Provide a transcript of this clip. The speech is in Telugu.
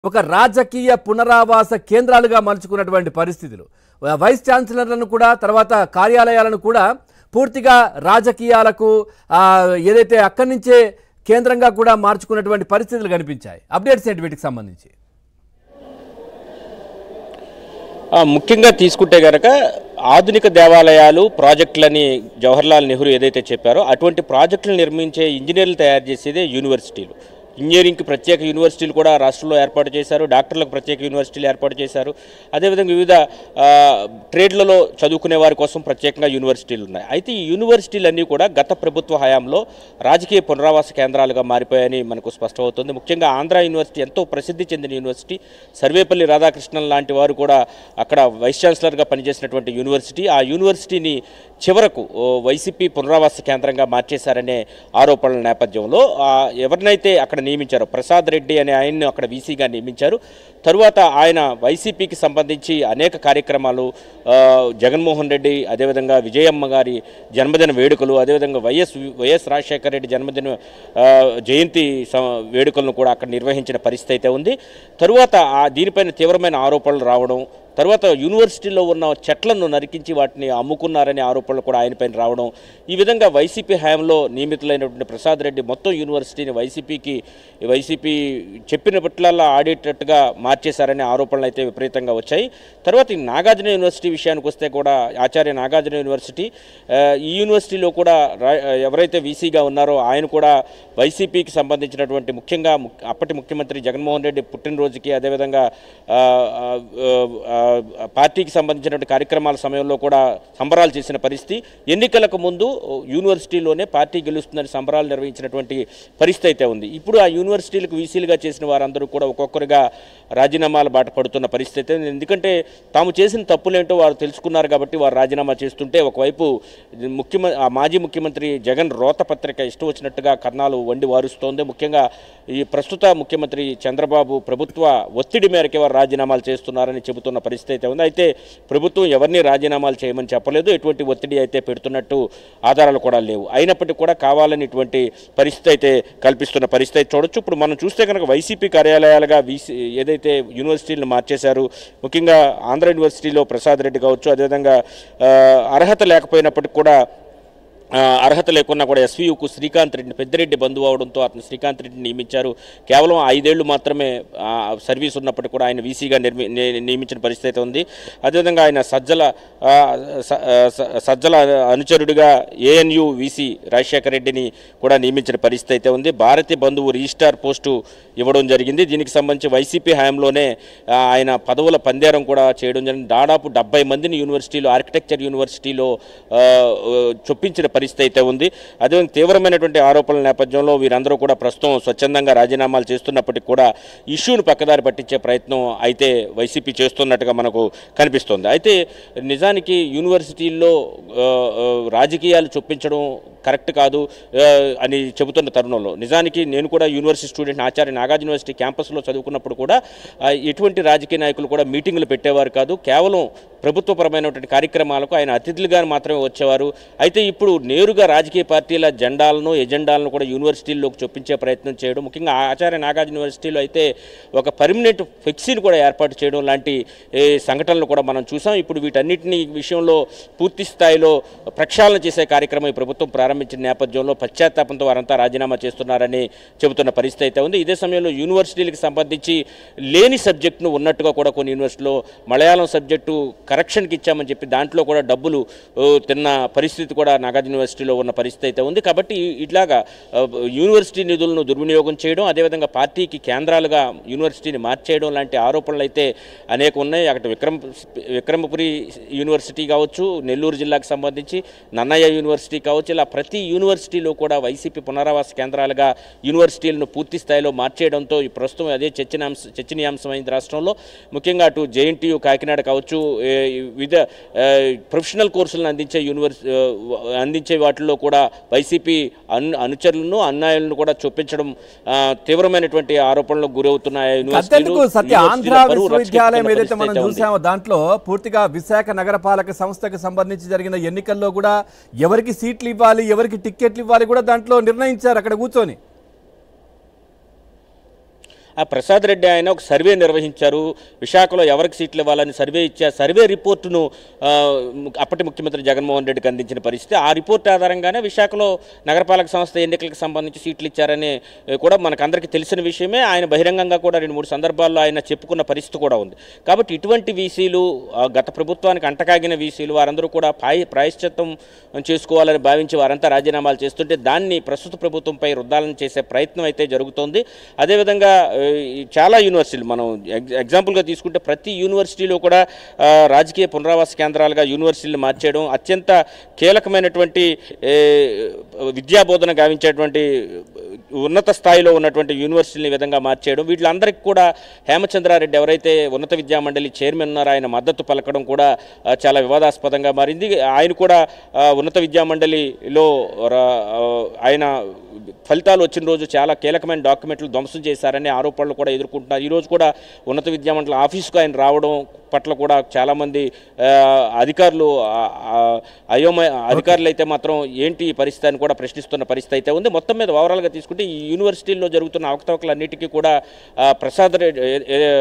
ఒక రాజకీయ పునరావాస కేంద్రాలుగా మలుచుకున్నటువంటి పరిస్థితులు వైస్ ఛాన్సలర్లను కూడా తర్వాత కార్యాలయాలను కూడా పూర్తిగా రాజకీయాలకు ఆ, ఏదైతే అక్కడి నుంచే కేంద్రంగా కూడా మార్చుకున్నటువంటి పరిస్థితులు కనిపించాయి అప్డేట్స్ ఏంటి వీటికి సంబంధించి ఆ, ముఖ్యంగా తీసుకుంటే గనక ఆధునిక దేవాలయాలు ప్రాజెక్టులని జవహర్లాల్ నెహ్రూ ఏదైతే చెప్పారో అటువంటి ప్రాజెక్టులు నిర్మించే ఇంజనీర్లు తయారు చేసేదే యూనివర్సిటీలు ఇంజనీరింగ్కి ప్రత్యేక యూనివర్సిటీలు కూడా రాష్ట్రంలో ఏర్పాటు చేశారు డాక్టర్లకు ప్రత్యేక యూనివర్సిటీలు ఏర్పాటు చేశారు అదేవిధంగా వివిధ ఆ, ట్రేడ్లలో చదువుకునే వారి కోసం ప్రత్యేకంగా యూనివర్సిటీలు ఉన్నాయి అయితే ఈ యూనివర్సిటీలన్నీ కూడా గత ప్రభుత్వ హయాంలో రాజకీయ పునరావాస కేంద్రాలుగా మారిపోయాయని మనకు స్పష్టమవుతుంది ముఖ్యంగా ఆంధ్ర యూనివర్సిటీ ఎంతో ప్రసిద్ధి చెందిన యూనివర్సిటీ సర్వేపల్లి రాధాకృష్ణన్ లాంటి వారు కూడా అక్కడ వైస్ ఛాన్సలర్గా పనిచేసినటువంటి యూనివర్సిటీ ఆ యూనివర్సిటీని చివరకు ఓ, వైసీపీ పునరావాస కేంద్రంగా మార్చేశారనే ఆరోపణల నేపథ్యంలో ఆ, ఎవరినైతే అక్కడ నియమించారో ప్రసాద్ రెడ్డి అనే ఆయన్ను అక్కడ వీసీగా నియమించారు తరువాత ఆయన వైసీపీకి సంబంధించి అనేక కార్యక్రమాలు ఆ, జగన్మోహన్ రెడ్డి అదేవిధంగా విజయమ్మ గారి జన్మదిన వేడుకలు అదేవిధంగా వైఎస్ వైఎస్ రాజశేఖర రెడ్డి జన్మదిన ఆ, జయంతి స- వేడుకలను కూడా అక్కడ నిర్వహించిన పరిస్థితి అయితే ఉంది తరువాత ఆ దీనిపైన తీవ్రమైన ఆరోపణలు రావడం తర్వాత యూనివర్సిటీలో ఉన్న చెట్లను నరికించి వాటిని అమ్ముకున్నారనే ఆరోపణలు కూడా ఆయనపైన రావడం ఈ విధంగా వైసీపీ హయాంలో నియమితులైనటువంటి ప్రసాద్ రెడ్డి మొత్తం యూనివర్సిటీని వైసీపీకి వైసీపీ చెప్పిన పట్లల్లా ఆడేటట్టుగా మార్చేశారనే ఆరోపణలు అయితే విపరీతంగా వచ్చాయి తర్వాత ఈ నాగార్జున యూనివర్సిటీ విషయానికి వస్తే కూడా ఆచార్య నాగార్జున యూనివర్సిటీ ఆ, ఈ యూనివర్సిటీలో కూడా రా- ఎవరైతే వీసీగా ఉన్నారో ఆయన కూడా వైసీపీకి సంబంధించినటువంటి ముఖ్యంగా ముక్- అప్పటి ముఖ్యమంత్రి జగన్మోహన్ రెడ్డి పుట్టినరోజుకి అదేవిధంగా ఆ, ఆ, ఆ, ఆ, పార్టీకి సంబంధించినటువంటి కార్యక్రమాల సమయంలో కూడా సంబరాలు చేసిన పరిస్థితి ఎన్నికలకు ముందు యూనివర్సిటీలోనే పార్టీ గెలుస్తుందని సంబరాలు నిర్వహించినటువంటి పరిస్థితి అయితే ఉంది ఇప్పుడు ఆ యూనివర్సిటీలకు వీసీలుగా చేసిన వారందరూ కూడా ఒక్కొక్కరుగా రాజీనామాల బాట పడుతున్న పరిస్థితి అయితే ఉంది. ఎందుకంటే తాము చేసిన తప్పులేంటో వారు తెలుసుకున్నారు కాబట్టి వారు రాజీనామా చేస్తుంటే ఒకవైపు ముఖ్యమంత్రి ఆ మాజీ ముఖ్యమంత్రి జగన్ రోత పత్రిక ఇష్టం వచ్చినట్టుగా కర్ణాలు వండి వారుస్తోంది ముఖ్యంగా ఈ ప్రస్తుత ముఖ్యమంత్రి చంద్రబాబు ప్రభుత్వ ఒత్తిడి మేరకే వారు రాజీనామాలు చేస్తున్నారని చెబుతున్న పరిస్థితి అయితే ఉంది అయితే ప్రభుత్వం ఎవరిని రాజీనామాలు చేయమని చెప్పలేదు ఎటువంటి ఒత్తిడి అయితే పెడుతున్నట్టు ఆధారాలు కూడా లేవు అయినప్పటికీ కూడా కావాలని ఇటువంటి పరిస్థితి అయితే కల్పిస్తున్న పరిస్థితి అయితే చూడొచ్చు ఇప్పుడు మనం చూస్తే కనుక వైసీపీ కార్యాలయాలుగా వీసీ ఏదైతే యూనివర్సిటీలను మార్చేశారు ముఖ్యంగా ఆంధ్ర యూనివర్సిటీలో ప్రసాద్ రెడ్డి కావచ్చు అదేవిధంగా ఆ, అర్హత లేకపోయినప్పటికీ కూడా ఆ, అర్హత లేకున్నా కూడా ఎస్వీయుకు శ్రీకాంత్ రెడ్డిని పెద్దిరెడ్డి బంధువు అవడంతో అతను శ్రీకాంత్ రెడ్డిని నియమించారు కేవలం ఐదేళ్లు మాత్రమే ఆ, సర్వీస్ ఉన్నప్పటికీ కూడా ఆయన వీసీగా నిర్మి ని- నియమించిన పరిస్థితి అయితే ఉంది అదేవిధంగా ఆయన సజ్జల ఆ, స- ఆ, స- సజ్జల అనుచరుడిగా ఏఎన్యు వీసీ రాజశేఖర రెడ్డిని కూడా నియమించిన పరిస్థితి అయితే ఉంది భారతీయ బంధువు రిజిస్టార్ పోస్టు ఇవ్వడం జరిగింది దీనికి సంబంధించి వైసీపీ హయాంలోనే ఆ, ఆయన పదవుల పందేరం కూడా చేయడం జరిగింది దాదాపు డెబ్బై మందిని యూనివర్సిటీలో ఆర్కిటెక్చర్ యూనివర్సిటీలో ఆ, చొప్పించిన పరిస్థితి అయితే ఉంది అదేవిధంగా తీవ్రమైనటువంటి ఆరోపణల నేపథ్యంలో వీరందరూ కూడా ప్రస్తుతం స్వచ్ఛందంగా రాజీనామాలు చేస్తున్నప్పటికీ కూడా ఇష్యూను పక్కదారి పట్టించే ప్రయత్నం అయితే వైసీపీ చేస్తున్నట్టుగా మనకు కనిపిస్తోంది అయితే నిజానికి యూనివర్సిటీల్లో ఆ, ఆ, రాజకీయాలు చొప్పించడం కరెక్ట్ కాదు ఆ, అని చెబుతున్న తరుణంలో నిజానికి నేను కూడా university student Acharya Nagarjuna university క్యాంపస్లో చదువుకున్నప్పుడు కూడా ఆ, ఎటువంటి రాజకీయ నాయకులు కూడా మీటింగులు పెట్టేవారు కాదు కేవలం ప్రభుత్వపరమైనటువంటి కార్యక్రమాలకు ఆయన అతిథులుగా మాత్రమే వచ్చేవారు అయితే ఇప్పుడు నేరుగా రాజకీయ పార్టీల జెండాలను ఎజెండాలను కూడా యూనివర్సిటీల్లోకి చొప్పించే ప్రయత్నం చేయడం ముఖ్యంగా ఆచార్య నాగార్జున యూనివర్సిటీలో అయితే ఒక పర్మనెంట్ ఫ్లెక్సీని కూడా ఏర్పాటు చేయడం లాంటి ఏ, సంఘటనలు కూడా మనం చూసాం ఇప్పుడు వీటన్నిటిని విషయంలో పూర్తి స్థాయిలో ప్రక్షాళన చేసే కార్యక్రమం ఈ ప్రభుత్వం ప్రారంభించిన నేపథ్యంలో పశ్చాత్తాపంతో వారంతా రాజీనామా చేస్తున్నారని చెబుతున్న పరిస్థితి అయితే ఉంది ఇదే సమయంలో యూనివర్సిటీలకు సంబంధించి లేని సబ్జెక్టును ఉన్నట్టుగా కూడా కొన్ని యూనివర్సిటీలో మలయాళం సబ్జెక్టు కరెక్షన్కి ఇచ్చామని చెప్పి దాంట్లో కూడా డబ్బులు ఓ, తిన్న పరిస్థితి కూడా నాగార్జున యూనివర్సిటీలో ఉన్న పరిస్థితి అయితే ఉంది కాబట్టి ఇట్లాగా ఆ, యూనివర్సిటీ నిధులను దుర్వినియోగం చేయడం అదేవిధంగా పార్టీకి కేంద్రాలుగా యూనివర్సిటీని మార్చేయడం లాంటి ఆరోపణలు అయితే అనేక ఉన్నాయి అక్కడ విక్రమ్ విక్రమపురి యూనివర్సిటీ కావచ్చు నెల్లూరు జిల్లాకు సంబంధించి నన్నయ్య యూనివర్సిటీ కావచ్చు ఇలా ప్రతి యూనివర్సిటీలో కూడా వైసీపీ పునరావాస కేంద్రాలుగా యూనివర్సిటీలను పూర్తి స్థాయిలో మార్చేయడంతో ఈ ప్రస్తుతం అదే చర్చనాంశ చర్చనీయాంశమైంది రాష్ట్రంలో ముఖ్యంగా అటు జేఎన్టీయు కాకినాడ కావచ్చు ఏ, వివిధ ఏ, ప్రొఫెషనల్ కోర్సులను అందించే యూనివర్సి ఆ, అందించే వాటిల్లో కూడా వైసీపీ అన్ అనుచరులను అన్నాయులను కూడా చొప్పించడం ఆ, తీవ్రమైనటువంటి ఆరోపణలకు గురవుతున్నాయి అంతెందుకు సత్య ఆంధ్ర యూనివర్సిటీల పరువు విశ్వవిద్యాలయం రక్షిస్తున్న ఏదైతే మనం పరిస్థితి అయితే ఉంది. చూసామో దాంట్లో పూర్తిగా విశాఖ నగరపాలక సంస్థకి సంబంధించి జరిగిన ఎన్నికల్లో కూడా ఎవరికి సీట్లు ఇవ్వాలి ఎవరికి టిక్కెట్లు ఇవ్వాలి కూడా దాంట్లో నిర్ణయించారు అక్కడ కూర్చొని ఆ ప్రసాద్ రెడ్డి ఆయన ఒక సర్వే నిర్వహించారు విశాఖలో ఎవరికి సీట్లు ఇవ్వాలని సర్వే ఇచ్చారు సర్వే రిపోర్టును ఆ, అప్పటి ముఖ్యమంత్రి జగన్మోహన్ రెడ్డికి అందించిన పరిస్థితి ఆ రిపోర్ట్ ఆధారంగానే విశాఖలో నగరపాలక సంస్థ ఎన్నికలకు సంబంధించి సీట్లు ఇచ్చారని ఏ, కూడా మనకందరికీ తెలిసిన విషయమే ఆయన బహిరంగంగా కూడా రెండు మూడు సందర్భాల్లో ఆయన చెప్పుకున్న పరిస్థితి కూడా ఉంది కాబట్టి ఇటువంటి వీసీలు ఆ, గత ప్రభుత్వానికి అంటకాగిన వీసీలు వారందరూ కూడా పాయి ప్రాయశ్చిత్తం చేసుకోవాలని భావించి వారంతా రాజీనామాలు చేస్తుంటే దాన్ని ప్రస్తుత ప్రభుత్వంపై రుద్దాలని చేసే ప్రయత్నం అయితే జరుగుతోంది అదేవిధంగా ఆ, ఈ చాలా యూనివర్సిటీలు మనం ఎగ్- ఎగ్జాంపుల్గా తీసుకుంటే ప్రతి యూనివర్సిటీలో కూడా ఆ, రాజకీయ పునరావాస కేంద్రాలుగా యూనివర్సిటీలు మార్చేయడం అత్యంత కీలకమైనటువంటి ఏ, విద్యాబోధన గావించేటువంటి ఉన్నత స్థాయిలో ఉన్నటువంటి యూనివర్సిటీని ఈ విధంగా మార్చేయడం వీళ్ళందరికీ కూడా హేమచంద్రారెడ్డి ఎవరైతే ఉన్నత విద్యా మండలి చైర్మన్ ఉన్నారో ఆయన మద్దతు పలకడం కూడా ఆ, చాలా వివాదాస్పదంగా మారింది ఆయన కూడా ఆ, ఉన్నత విద్యా మండలిలో రా- ఆ, ఆయన ఫలితాలు వచ్చిన రోజు చాలా కీలకమైన డాక్యుమెంట్లు ధ్వంసం చేశారనే ఆరోపణలు కూడా ఎదుర్కొంటున్నారు ఈరోజు కూడా ఉన్నత విద్యా మండలి ఆఫీస్కు ఆయన రావడం పట్ల కూడా చాలామంది ఆ, అధికారులు ఆ, ఆ, అయోమయ అధికారులు అయితే మాత్రం ఏంటి ఈ పరిస్థితి అని కూడా ప్రశ్నిస్తున్న పరిస్థితి అయితే ఉంది మొత్తం మీద ఓవరాల్గా తీసుకుంటే ఈ యూనివర్సిటీల్లో జరుగుతున్న అవకతవకలన్నిటికీ కూడా ఆ, ప్రసాద్ రెడ్డి ఏ- ఏ-